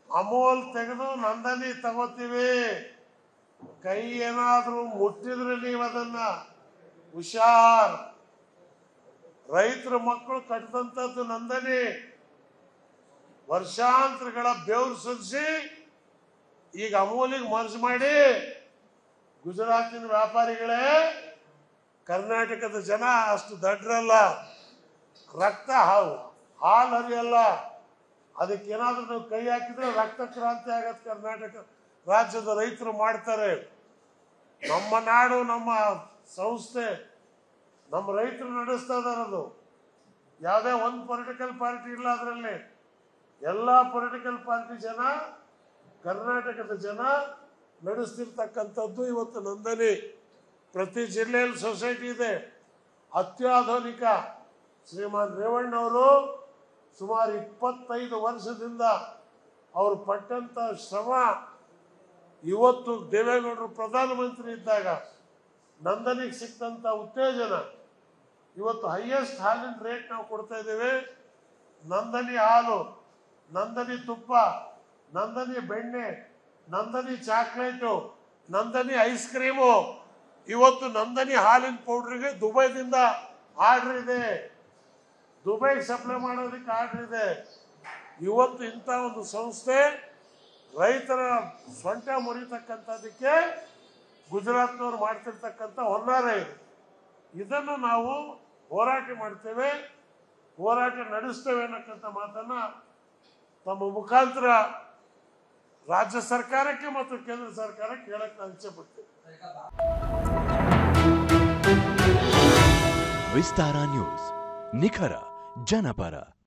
ಅಮೂಲ್ ತೆಗೆದು ನಂದನಿ ತಗೋತೀವಿ ಕೈ ಏನಾದ್ರೂ ಮುಟ್ಟಿದ್ರೆ ನೀವು ಅದನ್ನ ಹುಷಾರ್ ರೈತರ ಮಕ್ಕಳು ಕಟ್ಟಿದಂಥದ್ದು ನಂದನಿ ವರ್ಷಾಂತರಗಳ ಬೆವರು ಸುರಿಸಿ ಈಗ ಅಮೂಲಿಗೆ ಮರ್ಜ್ ಮಾಡಿ ಗುಜರಾತಿನ ವ್ಯಾಪಾರಿಗಳೇ ಕರ್ನಾಟಕದ ಜನ ಅಷ್ಟು ದಡ್ರಲ್ಲ ರಕ್ತ ಹಾವು ಹಾಲು ಹರಿಯಲ್ಲ ಅದಕ್ಕೇನಾದ್ರೂ ನೀವು ಕೈ ಹಾಕಿದ್ರೆ ರಕ್ತ ಕ್ರಾಂತಿ ಆಗತ್ತೆ ಕರ್ನಾಟಕ ರಾಜ್ಯದ ರೈತರು ಮಾಡ್ತಾರೆ ನಮ್ಮ ನಾಡು ನಮ್ಮ ಸಂಸ್ಥೆ ನಮ್ಮ ರೈತರು ನಡೆಸ್ತಾ ಇದಾರೆ ಅದು ಯಾವುದೇ ಒಂದು ಪೊಲಿಟಿಕಲ್ ಪಾರ್ಟಿ ಇಲ್ಲ ಅದರಲ್ಲಿ ಎಲ್ಲ ಪೊಲಿಟಿಕಲ್ ಪಾರ್ಟಿ ಜನ ಕರ್ನಾಟಕದ ಜನ ನಡೆಸ್ತಿರ್ತಕ್ಕಂಥದ್ದು ಇವತ್ತು ನಂದನಿ ಪ್ರತಿ ಜಿಲ್ಲೆಯಲ್ಲಿ ಸೊಸೈಟಿ ಇದೆ ಅತ್ಯಾಧುನಿಕ ಶ್ರೀಮಾನ್ ರೇವಣ್ಣವರು ಸುಮಾರು ಇಪ್ಪತ್ತೈದು ವರ್ಷದಿಂದ ಅವರು ಪಟ್ಟಂತ ಶ್ರಮ ಇವತ್ತು ದೇವೇಗೌಡರು ಪ್ರಧಾನಮಂತ್ರಿ ಇದ್ದಾಗ ನಂದನಿಗೆ ಸಿಕ್ಕಂತ ಉತ್ತೇಜನ ಇವತ್ತು ಹೈಯೆಸ್ಟ್ ಹಾಲಿನ ರೇಟ್ ನಾವು ಕೊಡ್ತಾ ಇದ್ದೇವೆ ನಂದನಿ ಹಾಲು ನಂದನಿ ತುಪ್ಪ ನಂದನಿ ಬೆಣ್ಣೆ Nandini chocolate Nandini ice cream ಇವತ್ತು ನಂದನಿ ಹಾಲಿನ ಪೌಡ್ರಿಗೆ ದುಬೈದಿಂದ ಆರ್ಡರ್ ಇದೆ ದುಬೈಗೆ ಸಪ್ಲೈ ಮಾಡೋದಕ್ಕೆ ಆರ್ಡರ್ ಇದೆ ಇವತ್ತು ಇಂಥ ಒಂದು ಸಂಸ್ಥೆ ರೈತರ ಸೊಂಟ ಮುರಿತಕ್ಕಂಥದ್ದಕ್ಕೆ ಗುಜರಾತ್ನವ್ರು ಮಾಡ್ತಿರ್ತಕ್ಕಂಥ ಹೊನ್ನಾರ ಇದು ಇದನ್ನು ನಾವು ಹೋರಾಟ ಮಾಡ್ತೇವೆ ಹೋರಾಟ ನಡೆಸ್ತೇವೆ ಅನ್ನಕ್ಕಂಥ ಮಾತನ್ನ ತಮ್ಮ ಮುಖಾಂತರ ರಾಜ್ಯ ಸರ್ಕಾರಕ್ಕೆ ಮತ್ತು ಕೇಂದ್ರ ಸರ್ಕಾರಕ್ಕೆ ಹೇಳಕ್ ನಾನು ಇಚ್ಛೆ ಪಡ್ತೇನೆ ವಿಸ್ತಾರ ನ್ಯೂಸ್ ನಿಖರ ಜನಪರ